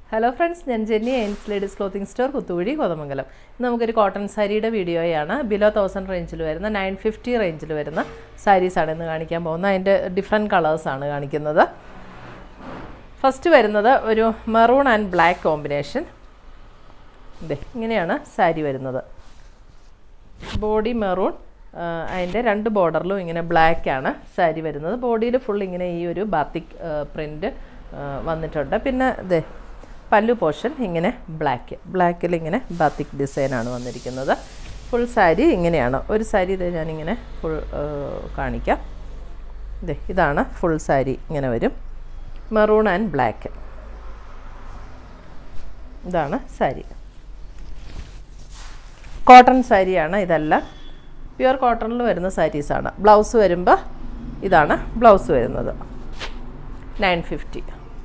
hello friends ഞാൻ Jenny എയിൻസ് ladies clothing store Kuthukuzhi Kothamangalam ഇന്ന് നമുക്കൊരു കോട്ടൺ സാരിയുടെ വീഡിയോയാണ് ബിലോ തൗസൻഡ് റേഞ്ചിൽ വരുന്ന നയൻ ഫിഫ്റ്റി റേഞ്ചിൽ വരുന്ന സാരീസാണ് ഇന്ന് കാണിക്കാൻ പോകുന്നത് അതിൻ്റെ ഡിഫറെൻറ്റ് കളേഴ്സാണ് കാണിക്കുന്നത് ഫസ്റ്റ് വരുന്നത് ഒരു മെറൂൺ ആൻഡ് ബ്ലാക്ക് കോമ്പിനേഷൻ ഇതേ ഇങ്ങനെയാണ് സാരി വരുന്നത് ബോഡി മെറൂൺ അതിൻ്റെ രണ്ട് ബോർഡറിലും ഇങ്ങനെ ബ്ലാക്ക് ആണ് സാരി വരുന്നത് ബോഡിയിൽ ഫുൾ ഇങ്ങനെ ഈ ഒരു ബാത്തിക് പ്രിൻ്റ് വന്നിട്ടുണ്ട് പിന്നെ ഇതേ പല്ലു പോർഷൻ ഇങ്ങനെ ബ്ലാക്ക് ബ്ലാക്കിൽ ഇങ്ങനെ ബാത്തിക് ഡിസൈനാണ് വന്നിരിക്കുന്നത് ഫുൾ സാരി ഇങ്ങനെയാണ് ഒരു സാരി ഇത് ഞാനിങ്ങനെ ഫുൾ കാണിക്കാം ഇതേ ഇതാണ് ഫുൾ സാരി ഇങ്ങനെ വരും മെറൂൺ ആൻഡ് ബ്ലാക്ക് ഇതാണ് സാരി കോട്ടൺ സാരിയാണ് ഇതെല്ലാം പ്യുവർ കോട്ടണിൽ വരുന്ന സാരീസാണ് ബ്ലൗസ് വരുമ്പോൾ ഇതാണ് ബ്ലൗസ് വരുന്നത് നയൻ ഫിഫ്റ്റി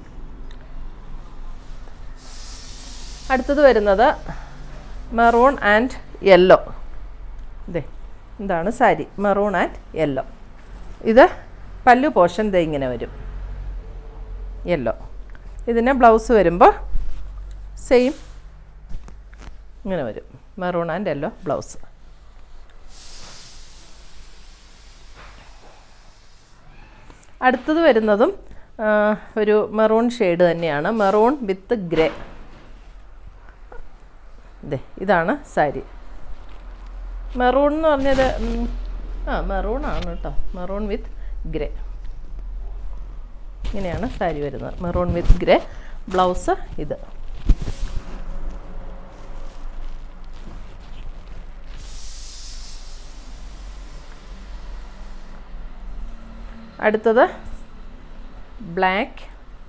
അടുത്തത് വരുന്നത് മെറൂൺ ആൻഡ് യെല്ലോ ഇതേ ഇതാണ് സാരി മെറൂൺ ആൻഡ് യെല്ലോ ഇത് പല്ലു പോർഷൻ ദേ ഇങ്ങനെ വരും യെല്ലോ ഇതിന് ബ്ലൗസ് വരുമ്പോൾ സെയിം ഇങ്ങനെ വരും മെറൂൺ ആൻഡ് യെല്ലോ ബ്ലൗസ് അടുത്തത് വരുന്നതും ഒരു മെറൂൺ ഷെയ്ഡ് തന്നെയാണ് മെറൂൺ വിത്ത് ഗ്രേ ഇതേ ഇതാണ് സാരി മെറൂൺ എന്ന് പറഞ്ഞത് ആ മെറൂൺ ആണ് കേട്ടോ മെറൂൺ വിത്ത് ഗ്രേ ഇങ്ങനെയാണ് സാരി വരുന്നത് മെറൂൺ വിത്ത് ഗ്രേ ബ്ലൗസ് ഇത് അടുത്തത് ബ്ലാക്ക്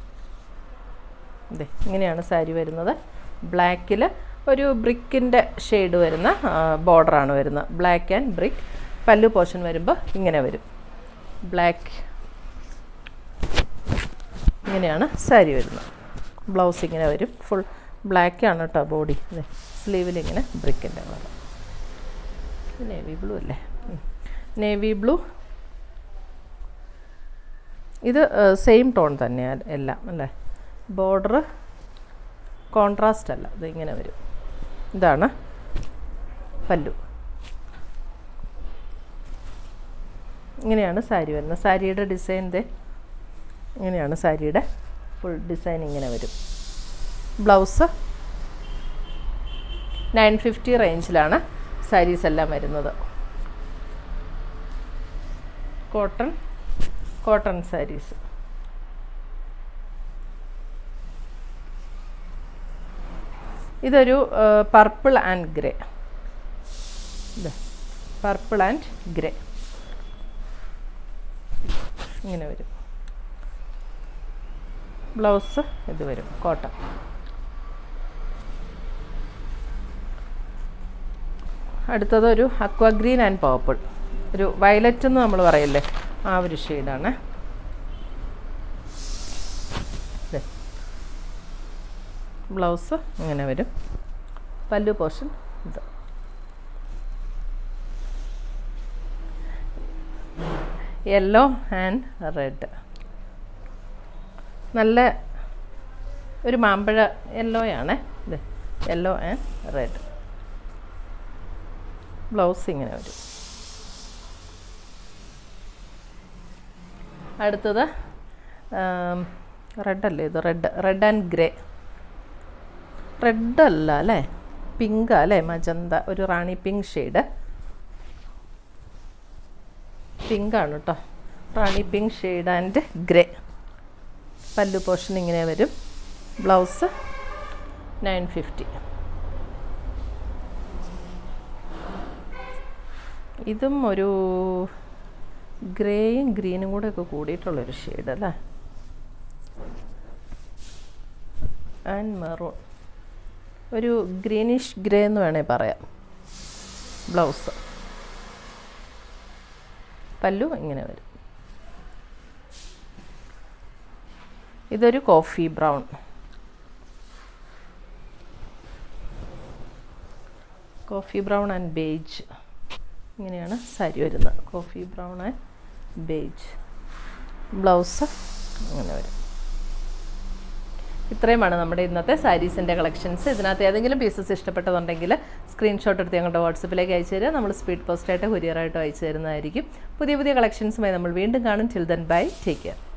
ഇതെ ഇങ്ങനെയാണ് സാരി വരുന്നത് ബ്ലാക്കിൽ ഒരു ബ്രിക്കിൻ്റെ ഷെയ്ഡ് വരുന്ന ബോർഡറാണ് വരുന്നത് black and brick pallu portion വരുമ്പോൾ ഇങ്ങനെ വരും ബ്ലാക്ക് ഇങ്ങനെയാണ് സാരി വരുന്നത് ബ്ലൗസ് ഇങ്ങനെ വരും ഫുൾ ബ്ലാക്ക് ആണ് കേട്ടോ ബോഡി അതെ സ്ലീവിൽ ഇങ്ങനെ ബ്രിക്കിൻ്റെ കളർ നേവി ബ്ലൂ അല്ലേ നേവി ബ്ലൂ ഇത് സെയിം ടോൺ തന്നെയാണ് എല്ലാം അല്ലേ ബോർഡർ കോൺട്രാസ്റ്റ് അല്ല ഇത് ഇങ്ങനെ വരും ഇതാണ് പല്ലു ഇങ്ങനെയാണ് സാരി വരുന്നത് സാരിയുടെ ഡിസൈൻ ദേ ഇങ്ങനെയാണ് സാരിയുടെ ഫുൾ ഡിസൈൻ ഇങ്ങനെ വരും ബ്ലൗസ് നയൻ ഫിഫ്റ്റി റേഞ്ചിലാണ് സാരീസ് എല്ലാം വരുന്നത് കോട്ടൺ കോട്ടൺ സാരീസ് ഇതൊരു പർപ്പിൾ ആൻഡ് ഗ്രേ ഇത് പർപ്പിൾ ആൻഡ് ഗ്രേ ഇങ്ങനെ വരും ബ്ലൗസ് ഇത് വരും കോട്ടൺ അടുത്തത് ഒരു അക്വ ഗ്രീൻ ആൻഡ് പേർപ്പിൾ ഒരു വയലറ്റ് എന്ന് നമ്മൾ പറയില്ലേ ആ ഒരു ഷെയ്ഡാണ് ബ്ലൗസ് ഇങ്ങനെ വരും പല്ലു പോർഷൻ ഇത് യെല്ലോ ആൻഡ് റെഡ് നല്ല ഒരു മാമ്പഴ യെല്ലോയാണ് ഇത് യെല്ലോ ആൻഡ് റെഡ് ബ്ലൗസ് ഇങ്ങനെ വരും അടുത്തത് റെഡ് അല്ലേ ഇത് red red and grey red അല്ല അല്ലേ പിങ്ക് അല്ലേ മജന്ത ഒരു റാണി പിങ്ക് ഷെയ്ഡ് പിങ്ക് ആണ് കേട്ടോ rani pink shade and grey pallu portion ഇങ്ങനെ വരും ബ്ലൗസ് നയൻ ഫിഫ്റ്റി ഇതും ഒരു ഗ്രേയും ഗ്രീനും കൂടെ ഒക്കെ കൂടിയിട്ടുള്ളൊരു ഷെയ്ഡ് അല്ലേ ആൻഡ് മെറൂൺ ഒരു ഗ്രീനിഷ് ഗ്രേ എന്ന് വേണേൽ പറയാം ബ്ലൗസ് പല്ലു ഇങ്ങനെ വരും ഇതൊരു coffee brown coffee brown and beige ഇങ്ങനെയാണ് സാരി വരുന്നത് coffee brown and beige blouse അങ്ങനെ വരും ഇത്രയുമാണ് നമ്മുടെ ഇന്നത്തെ സാരീസിൻ്റെ കളക്ഷൻസ് ഇതിനകത്ത് ഏതെങ്കിലും പീസസ് ഇഷ്ടപ്പെട്ടതുണ്ടെങ്കിൽ സ്ക്രീൻഷോട്ട് എടുത്ത് ഞങ്ങളുടെ വാട്സപ്പിലേക്ക് അയച്ചു തരിക നമ്മൾ സ്പീഡ് പോസ്റ്റായിട്ട് കൊറിയറായിട്ടോ അയച്ചു തരുന്നതായിരിക്കും പുതിയ പുതിയ കളക്ഷൻസുമായി നമ്മൾ വീണ്ടും കാണും till then bye take care